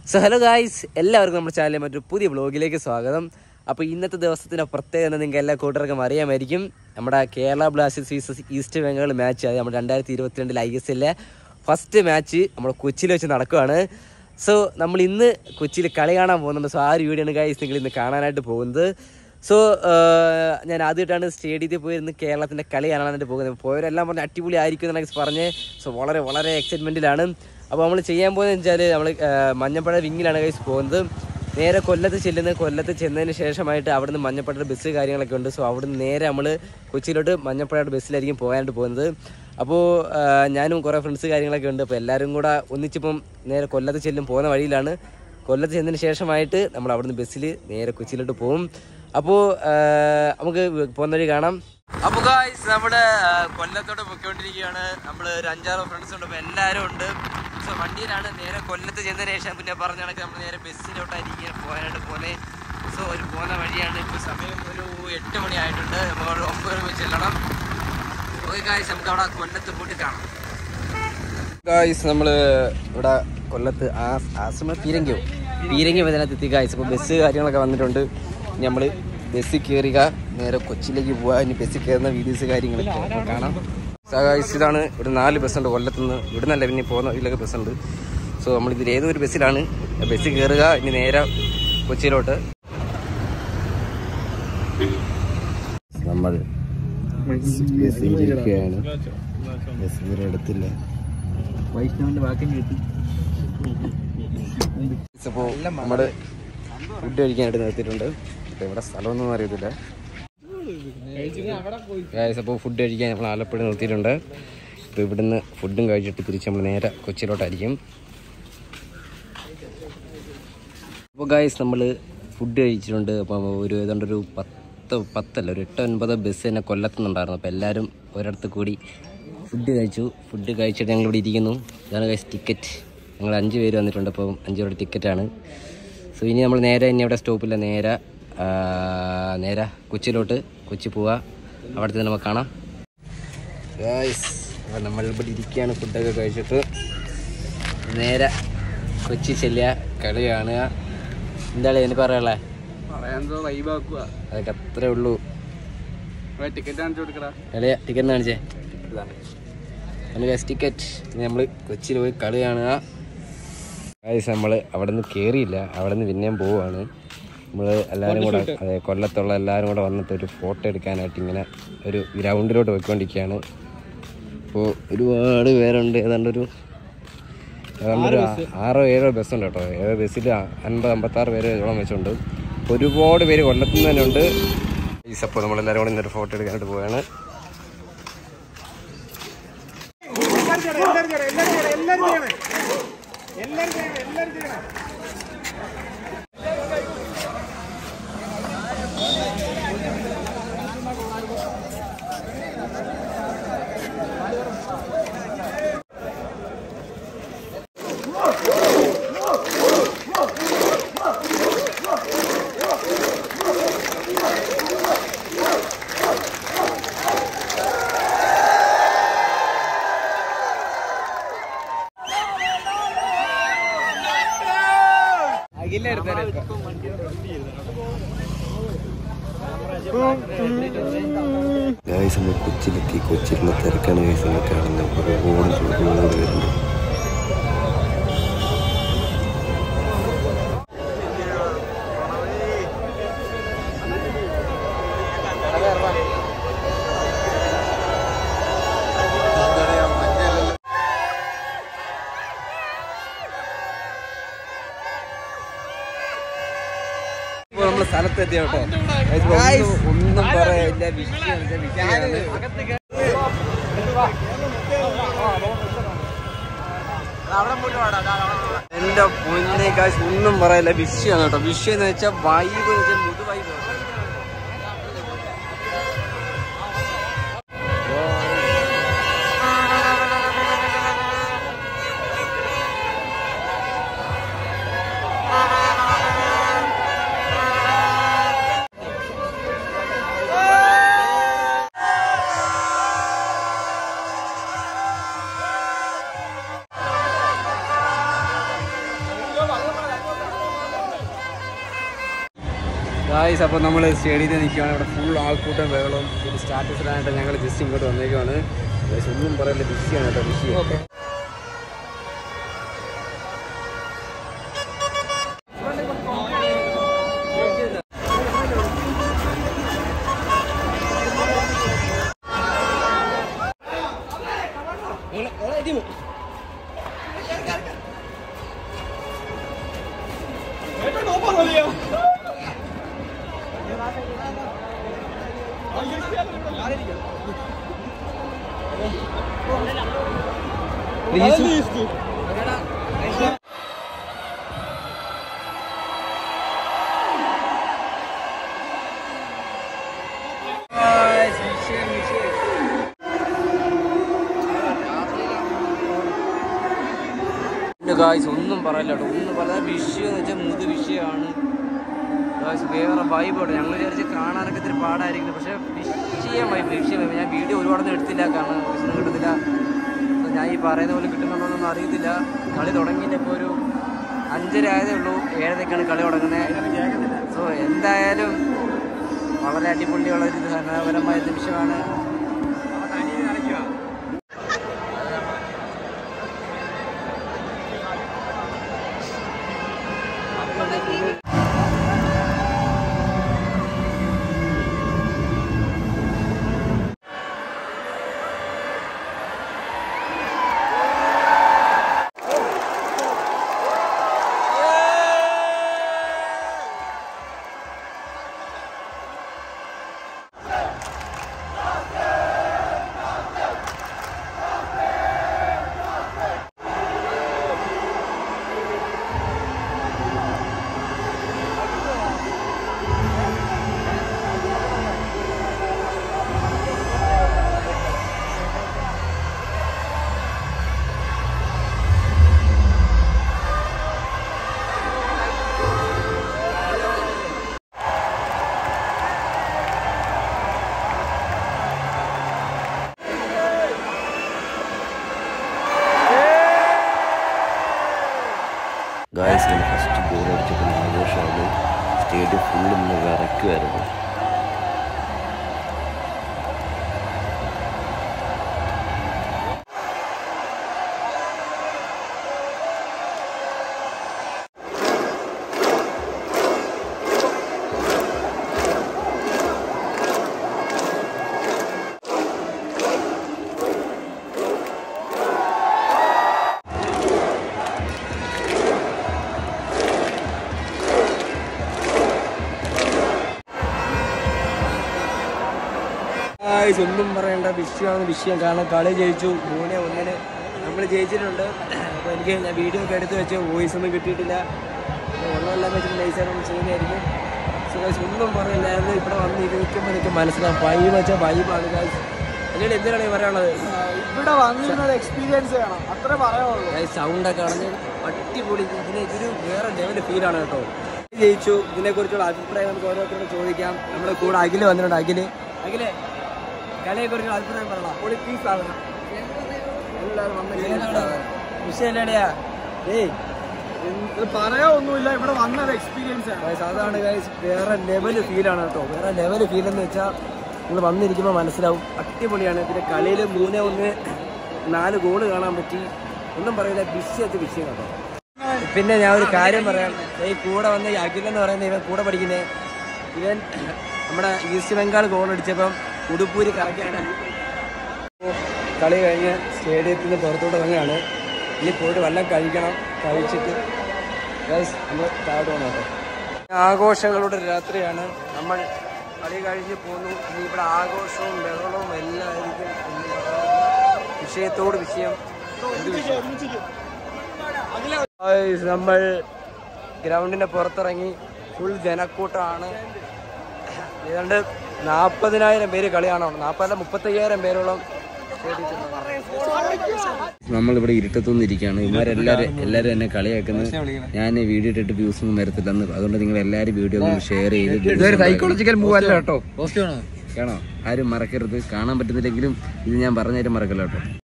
So hello guys എല്ലാവർക്കും നമ്മുടെ ചാനലിലെ മറ്റൊരു പുതിയ വ്ളോഗിലേക്ക് സ്വാഗതം അപ്പോൾ ഇന്നത്തെ ദിവസത്തിൻ്റെ പ്രത്യേകത നിങ്ങൾക്ക് എല്ലാ കൂട്ടർക്കും അറിയാമായിരിക്കും നമ്മുടെ Kerala Blasters versus East Bengal match അത് നമ്മുടെ രണ്ടായിരത്തി ഇരുപത്തിരണ്ടിൽ ഐ എസ് എല്ലിലെ ഫസ്റ്റ് മാച്ച് നമ്മുടെ കൊച്ചിയിൽ വെച്ച് നടക്കുകയാണ് സോ നമ്മൾ ഇന്ന് കൊച്ചിയിൽ കളി കാണാൻ പോകുന്നുണ്ട് സോ ആ ഒരു വീഡിയോ ആണ് ഗായ്സ് നിങ്ങൾ ഇന്ന് കാണാനായിട്ട് പോകുന്നത് സോ ഞാൻ ആദ്യമായിട്ടാണ് സ്റ്റേഡിയത്തിൽ പോയിരുന്ന് കേരളത്തിൻ്റെ കളി കാണാനായിട്ട് പോകുന്നത് പോയവരെല്ലാം പറഞ്ഞ് അടിപൊളി ആയിരിക്കും എന്നാണ് പറഞ്ഞ് സോ വളരെ വളരെ എക്സൈറ്റ്മെൻറ്റിലാണ് അപ്പോൾ നമ്മൾ ചെയ്യാൻ പോകുന്നത് വെച്ചാൽ നമ്മൾ മഞ്ഞപ്പഴ വിങ്ങിലാണ് കൈസ് പോകുന്നത് നേരെ കൊല്ലത്ത് ചെല്ലുന്നത് കൊല്ലത്ത് ചെന്നതിന് ശേഷമായിട്ട് അവിടുന്ന് മഞ്ഞപ്പഴയുടെ ബസ് കാര്യങ്ങളൊക്കെ ഉണ്ട് സോ അവിടുന്ന് നേരെ നമ്മൾ കൊച്ചിയിലോട്ട് മഞ്ഞപ്പഴയുടെ ബസ്സിലായിരിക്കും പോകാനായിട്ട് പോകുന്നത് അപ്പോൾ ഞാനും കുറേ ഫ്രണ്ട്സ് കാര്യങ്ങളൊക്കെ ഉണ്ട് അപ്പോൾ എല്ലാവരും കൂടെ ഒന്നിച്ചിപ്പം നേരെ കൊല്ലത്ത് ചെല്ലും പോകുന്ന വഴിയിലാണ് കൊല്ലത്ത് ചെന്നതിന് ശേഷമായിട്ട് നമ്മൾ അവിടുന്ന് ബസ്സിൽ നേരെ കൊച്ചിയിലോട്ട് പോകും അപ്പോൾ നമുക്ക് പോകുന്ന വഴി കാണാം അപ്പോൾ ഗായ്സ് നമ്മുടെ ആ, കൊല്ലത്തോട്ട് പൊയ്ക്കൊണ്ടിരിക്കുകയാണ് നമ്മൾ ഒരു അഞ്ചാറ് ഫ്രണ്ട്സ് ഉണ്ട് അപ്പോൾ എല്ലാവരും ഉണ്ട് സോ വണ്ടിയിലാണ് നേരെ കൊല്ലത്ത് ചെന്നതിന് ശേഷം പിന്നെ പറഞ്ഞ കണക്ക് നമ്മൾ നേരെ ബസ്സിലോട്ടായിരിക്കും പോകാനായിട്ട് പോകുന്നത് സോ ഒരു പോകുന്ന വഴിയാണ് ഇപ്പോൾ സമയം ഒരു എട്ട് മണി ആയിട്ടുണ്ട് നമ്മൾ ഒരു ഒമ്പത് മണി ചെല്ലണം ഓക്കെ ഗായ്സ് നമുക്ക് അവിടെ കൊല്ലത്ത് പോയിട്ട് കാണാം ഗായ്സ് നമ്മൾ ഇവിടെ കൊല്ലത്ത് ആ ആശ്രമ പീരങ്കിയോ പീരങ്കി ഇതിനകത്ത് എത്തി ഗായ്സ് അപ്പോൾ ബസ് കാര്യങ്ങളൊക്കെ വന്നിട്ടുണ്ട് നമ്മൾ ബസ്സിൽ കയറുക നേരെ കൊച്ചിയിലേക്ക് പോവുക ഇനി ബസ്സിൽ കയറുന്ന വീഡിയോസ് കാര്യങ്ങളൊക്കെ നമുക്ക് കാണാം സോ ഗായ്സ് ഇതാണ് ഒരു നാല് ബസ്സുണ്ട് കൊല്ലത്ത് നിന്ന് ഇവിടെ നിന്നല്ല പിന്നെ പോകുന്ന ഇതിലൊക്കെ ബസ്സുണ്ട് സോ നമ്മൾ ഇതിൽ ഏതൊരു ബസ്സിലാണ് ബസ്സിൽ കയറുക ഇനി നേരെ കൊച്ചിയിലോട്ട് നമ്മൾ ബസ്സിലിരിക്കുകയാണ് ബസ് ഇതുവരെ എടുത്തില്ല വൈഷ്ണവിന്റെ വാക്കിന് കിട്ടി അപ്പോൾ നമ്മുടെ ഫുഡ് കഴിക്കാനായിട്ട് നിർത്തിയിട്ടുണ്ട് അപ്പോൾ ഇവിടെ സ്ഥലമൊന്നും അറിയത്തില്ല ഗായ്സ് അപ്പോൾ ഫുഡ് കഴിക്കാൻ നമ്മൾ ആലപ്പുഴ നിർത്തിയിട്ടുണ്ട് ഇപ്പോൾ ഇവിടുന്ന് ഫുഡും കഴിച്ചിട്ട് തിരിച്ച് നമ്മൾ നേരെ കൊച്ചിയിലോട്ടായിരിക്കും അപ്പോൾ ഗായ്സ് നമ്മൾ ഫുഡ് കഴിച്ചിട്ടുണ്ട് അപ്പോൾ ഒരു ഏതാണ്ട് ഒരു പത്ത് പത്തല്ല ഒരു എട്ട് ഒൻപത് ബസ് തന്നെ കൊല്ലത്തുനിന്നുണ്ടായിരുന്നു അപ്പോൾ എല്ലാവരും ഒരിടത്ത് കൂടി ഫുഡ് കഴിച്ചു ഫുഡ് കഴിച്ചിട്ട് ഞങ്ങൾ ഇവിടെ ഇരിക്കുന്നു ഇതാണ് ഗൈസ് ടിക്കറ്റ് ഞങ്ങൾ അഞ്ച് പേര് വന്നിട്ടുണ്ട് അപ്പോൾ അഞ്ച് പേരുടെ ടിക്കറ്റാണ് സോ ഇനി നമ്മൾ നേരെ ഇനി അവിടെ സ്റ്റോപ്പില്ല നേരെ ആ, നേരെ കൊച്ചിയിലോട്ട് കൊച്ചി പോവുക അവിടുത്തെ നമുക്ക് കാണാം ഗായ്സ് അപ്പോൾ നമ്മൾ ഇവിടെ ഇരിക്കുകയാണ് ഫുഡൊക്കെ കഴിച്ചിട്ട് നേരെ കൊച്ചി ചെല്ലുക കളി കാണുക എന്താണ് എനിക്ക് പറയാനുള്ളത് പറയാൻ വൈബാക്കുക അതൊക്കെ അത്രേ ഉള്ളൂ ടിക്കറ്റ് കാണിച്ചു കൊടുക്കടാ കളിയ ടിക്കറ്റ് കാണിച്ചേ ഗൈസ് ടിക്കറ്റ് നമ്മൾ കൊച്ചിയിൽ പോയി കളി കാണുക ഗൈസ് നമ്മൾ അവിടെ നിന്ന് കയറിയില്ല അവിടെ നിന്ന് പിന്നെയും പോവുകയാണ് നമ്മൾ എല്ലാവരും കൂടെ അതെ കൊല്ലത്തുള്ള എല്ലാവരും കൂടെ വന്നിട്ട് ഒരു ഫോട്ടോ എടുക്കാനായിട്ട് ഇങ്ങനെ ഒരു ഗ്രൗണ്ടിലോട്ട് പോയിക്കൊണ്ടിരിക്കുകയാണ് അപ്പോൾ ഒരുപാട് പേരുണ്ട് ഏതാണ്ട് ഒരു ഏതാണ്ട് ഒരു ആ- ആറോ ഏഴോ ബസ്സുണ്ട് കേട്ടോ ഏഴോ ബസ്സിൽ അൻപത് അമ്പത്താറ് പേര് ഓളം വെച്ചുണ്ട് ഒരുപാട് പേര് കൊല്ലത്തു നിന്ന് തന്നെ ഉണ്ട് ഗൈസ് അപ്പോൾ നമ്മളെല്ലാവരും കൂടെ ഇന്നൊരു ഫോട്ടോ എടുക്കാനായിട്ട് പോവുകയാണ് ഗൈസ് നമ്മൾ കൊച്ചിയിലെത്തി കൊച്ചിയിലുള്ള തിരക്കാണ് ഗൈസ് നമ്മൾ കാണുന്നത് ഒരുപാട് ഒരുപാട് പേരുണ്ട് ഇപ്പോൾ നമ്മൾ സ്ഥലത്തെത്തി കേട്ടോ Guys, ഒന്നും- ഒന്നും പറയില്ല വിഷയം വിഷയമാണ് എന്റെ പൊന്നെ കാശ് ഒന്നും പറയില്ല വിഷയമാണ് കേട്ടോ വിഷയം എന്ന് വെച്ചാൽ വൈബ് എന്ന് വെച്ചാൽ മുതു വൈബ് ഗായ്സ് അപ്പോൾ നമ്മൾ സ്റ്റേഡിയത്തിൽ നിൽക്കുകയാണ് ഇവിടെ ഫുൾ ആൾക്കൂട്ടം ബഹളവും ഒരു സ്റ്റാറ്റസിലായിട്ട് ഞങ്ങൾ ജസ്റ്റ് ഇങ്ങോട്ട് വന്നേക്കുവാണ് Guys, ഒന്നും പറയില്ല ബിസിയാണ് കേട്ടോ ബിസി ഗായ്സ് ഒന്നും പറയില്ല കേട്ടോ ഒന്നും പറയാതെ വിഷയം എന്ന് വെച്ചാൽ മുത് വിഷയമാണ് ഗായ്സ് വേറെ വൈബോട്ടെ ഞങ്ങൾ വിചാരിച്ച് കാണാനൊക്കെ ഇത്തിരി പാടായിരിക്കും പക്ഷേ വിഷയം വൈബ് വിഷയം vibe. ഞാൻ വീഡിയോ ഒരുപാടൊന്നും എടുത്തില്ല കാരണം വിഷയം കിട്ടത്തില്ല So ഞാൻ ഈ പറയുന്ന പോലെ കിട്ടുന്നുണ്ടോന്നൊന്നും അറിയത്തില്ല കളി തുടങ്ങിയിട്ട് ഇപ്പോൾ ഒരു അഞ്ചര ആയതേ ഉള്ളൂ ഏഴരക്കാണ് കളി തുടങ്ങുന്നത് സോ എന്തായാലും വളരെ അടിപൊളിയുള്ള ഒരു ഘനപരമായ നിമിഷമാണ് ഗായ്സ് ഇങ്ങനെ ഫസ്റ്റ് ഗോൾ അടിച്ചപ്പോൾ ആഘോഷമാണ് സ്റ്റേഡിയം ഫുള്ള് ഇങ്ങനെ വിറയ്ക്കുമായിരുന്നു ഗായ്സ് ഒന്നും പറയേണ്ട വിഷയമാണ് വിഷയം കാരണം കളി ജയിച്ചു മൂന്നേ ഒന്നിന് നമ്മൾ ജയിച്ചിട്ടുണ്ട് അപ്പോൾ എനിക്ക് ഞാൻ വീഡിയോ ഒക്കെ എടുത്ത് വെച്ച് വോയിസ് ഒന്നും കിട്ടിയിട്ടില്ല വെള്ളമെല്ലാം വെച്ചിട്ട് നൈസായിട്ട് ചെയ്യുന്നതായിരിക്കും സോ ഗായ്സ് ഒന്നും പറയില്ലായിരുന്നു ഇവിടെ വന്ന് ഇരിക്കുമ്പോൾ എനിക്ക് മനസ്സിലാവും വൈബ് വെച്ചാൽ വൈബാണ് ഗായ്സ് അല്ലെങ്കിൽ എന്തിനാണ് ഈ പറയാനുള്ളത് ഇവിടെ വന്നിരുന്നത് എക്സ്പീരിയൻസ് ചെയ്യണം അത്ര പറയാനുള്ളൂ ഗായ്സ് സൗണ്ടൊക്കെ അടഞ്ഞ് അടിപൊളി ഇതിന് ഇതൊരു വേറെ ലെവൽ ഫീലാണ് കേട്ടോ ജയിച്ചു ഇതിനെക്കുറിച്ചുള്ള അഭിപ്രായം നമുക്ക് ഓരോരുത്തരോട് ചോദിക്കാം നമ്മുടെ കൂടെ അഖില് വന്നിട്ടുണ്ട് അഖില് അഖിലെ കളിയെക്കുറിച്ചുള്ള അഭിപ്രായം പറയണം പൊളിറ്റിക്സ് സാധനം വിഷയല്ലേടിയാ ഏയ് ഇത് പറയാൻ ഒന്നുമില്ല ഇവിടെ വന്നത് എക്സ്പീരിയൻസ് ചെയ്യണം ഗൈസ് അതാണ് ഗൈസ് വേറെ ലെവൽ ഫീലാണ് കേട്ടോ വേറെ ലെവൽ ഫീൽ എന്ന് വെച്ചാൽ നിങ്ങൾ വന്നിരിക്കുമ്പോൾ മനസ്സിലാവും അടിപൊളിയാണ് പിന്നെ കളിയിൽ മൂന്നേ ഒന്ന് നാല് ഗോള് കാണാൻ പറ്റി ഒന്നും പറയില്ല വിഷയത്ത് വിഷയം കേട്ടോ പിന്നെ ഞാൻ ഒരു കാര്യം പറയാം ഈ കൂടെ വന്ന ഈ അഖിൽ എന്ന് പറയുന്ന ഇവൻ കൂടെ പഠിക്കുന്നേ ഇവൻ നമ്മുടെ ഈസ്റ്റ് ബംഗാൾ ഗോൾ അടിച്ചപ്പം ഉടുപ്പൂരി കറക്കിയാണ് കളി കഴിഞ്ഞ് സ്റ്റേഡിയത്തിൽ നിന്ന് പുറത്തോട്ട് ഇറങ്ങുകയാണ് ഇനി പോയിട്ട് വല്ലതും കഴിക്കണം കഴിച്ചിട്ട് ഗൈസ് നമ്മൾ താഴോട്ട് വന്നു കേട്ടോ ആഘോഷങ്ങളുടെ രാത്രിയാണ് നമ്മൾ കളി കഴിഞ്ഞ് പോന്നു ഇനി ഇവിടെ ആഘോഷവും ബഹളവും എല്ലാം ആയിരിക്കും ഇന്ന് വിഷയത്തോട് വിഷയം എന്ത് വിഷയം Guys, നമ്മൾ ഗ്രൗണ്ടിന്റെ പുറത്തിറങ്ങി ഫുൾ ജനക്കൂട്ടമാണ് ഏതാണ്ട് നാൽപ്പതിനായിരം പേര് കളി കാണണം നാൽപ്പതല്ല മുപ്പത്തയ്യായിരം പേരോളം നമ്മളിവിടെ ഇരുട്ടത്തൊന്നും ഇരിക്കുകയാണ് ഇവരെല്ലാരും എല്ലാരും എന്നെ കളിയാക്കുന്നത് ഞാൻ വീഡിയോ ഇട്ടിട്ട് വ്യൂസ് ഒന്നും വരത്തില്ലെന്ന് അതുകൊണ്ട് നിങ്ങൾ എല്ലാരും വീഡിയോ ഒന്ന് ഷെയർ ചെയ്ത് സൈക്കോളജിക്കൽ മൂവ് അല്ല കേട്ടോ കാണോ ആരും മറക്കരുത് കാണാൻ പറ്റുന്നില്ലെങ്കിലും ഇത് ഞാൻ പറഞ്ഞാലും മറക്കല്ല കേട്ടോ